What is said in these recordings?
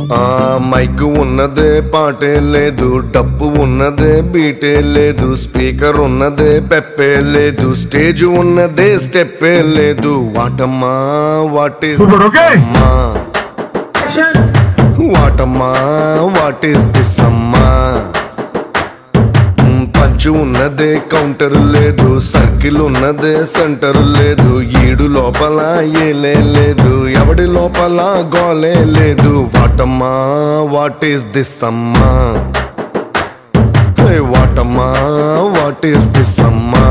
ఆ మైక్ ఉన్నదే పాటే లేదు డప్పు ఉన్నదే బీటే లేదు స్పీకర్ ఉన్నదే పెప్పే లేదు స్టేజ్ ఉన్నదే స్టెప్పే లేదు వాటమ్మా వాట్ ఈస్ Super, okay. అమ్మా వాటమ్మా వాట్ ఈస్ దిస్ అమ్మా మ్, పంచు ఉన్నదే కౌంటర్ లేదు సర్కిల్ ఉన్నదే సెంటర్ లేదు ఈడు లోపల ఏలే లేదు ఎవడి లోపల గోలే లేదు వాటమ్మా వాట్ ఈస్ దిస్ అమ్మా హే, వాటమ్మా వాట్ ఈస్ దిస్ అమ్మా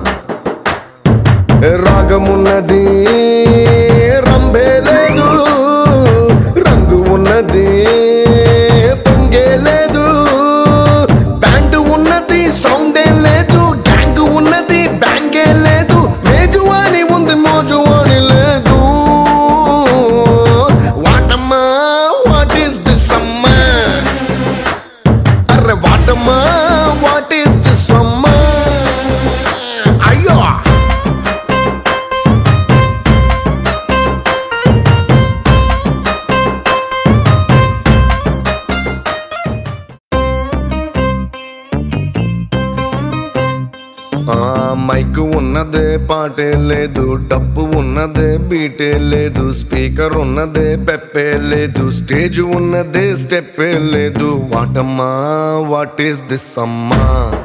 రాగమున్నది రంభే లేదు రంగు ఉన్నది పొంగే లేదు బ్యాండ్ ఉన్నది సౌండే లేదు గ్యాంగ్ ఉన్నది బ్యాంగే లేదు మేజువాణి ఉంది మోజువాణి లేదు వాటమ్మా వాట్ ఈస్ దిస్ అమ్మా అరే వాటమ్మా వాట్ ఈస్ దిస్ అమ్మా అయ్యో ఆ మైక్ ఉన్నదే పాటే లేదు డప్పు ఉన్నదే బీటే లేదు స్పీకర్ ఉన్నదే పెప్పే లేదు స్టేజ్ ఉన్నదే స్టెప్పే లేదు వాటమ్మా వాట్ ఈస్ దిస్ అమ్మా